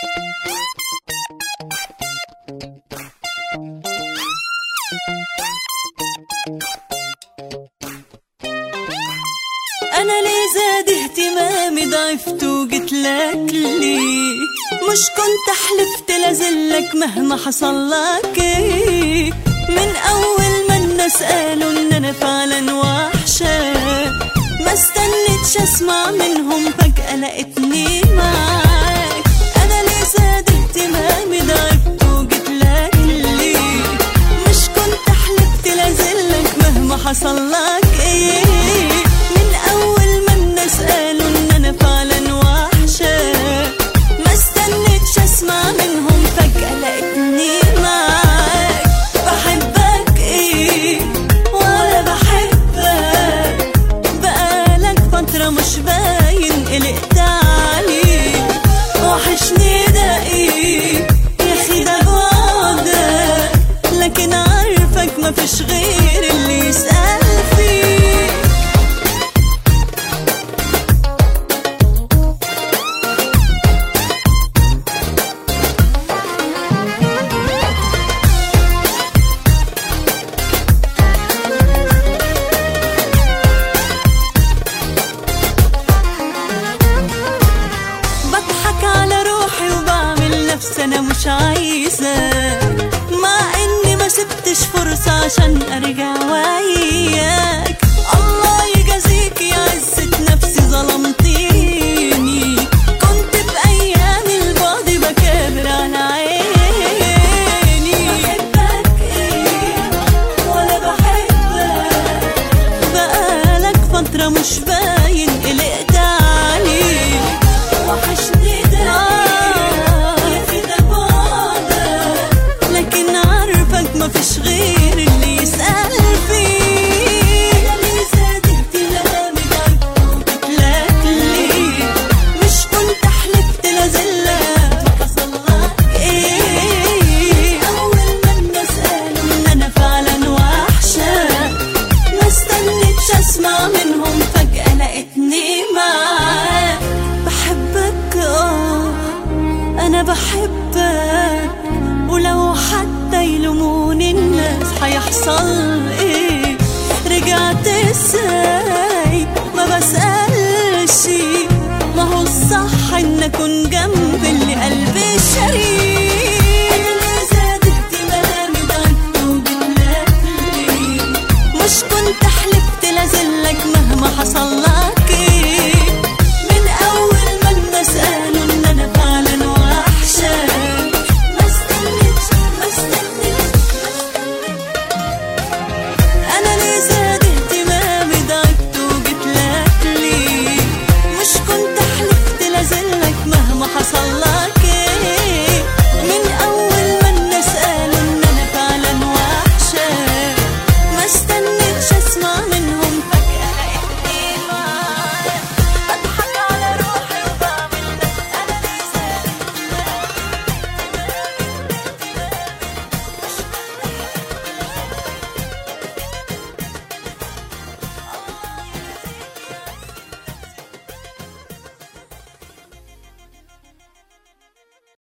انا ليه زاد اهتمامي ضعفت وجيت لك ليه مش كنت حلفت لازلك مهما حصل لك ايه من اول ما الناس قالوا ان انا فعلا وحشه ما استنيتش اسمع منهم فجاه لقيتني معاك انا ليه زاد اهتمامي ضعفت وجيت لك ليه مش كنت حلفت لازلك مهما حصل لك ايه من اول ما الناس قالوا ان انا فعلا وحشه ما استنيتش اسمع منهم فجاه لقيتني معاك بحبك ايه ولا بحبك بقالك فتره مش باين قلقت عليك وحشني ده ايه يا اخي ده بعدك لكن عارفك مفيش غير اللي يسأل فيك بضحك على روحي وبعمل نفسي انا مش عايزة مع اني ما سبتش فرصة عشان ارجع وياك الله يجازيك يا عزة نفسي ظلمتيني كنت بايام البعد بكابر على عيني بحبك ايه ولا بحبك بقالك فترة مش باين قلقت عليك وحشني ده يا في ده بعدك لكن عارفك مفيش غير اللي يسأل فيه أنا اللي زاد اهتمامي بك وجيتلك ليه مش كنت حلفت لازلك حصل لك ايه أول ما الناس قالوا إن أنا فعلا وحشة ما استنيتش اسمع منهم فجأة لقيتني معاك بحبك اه انا بحبك ولو حتى يلوموني الناس هيحصل ايه رجعت ازاي ما بسألش ما هو الصح ان اكون جنب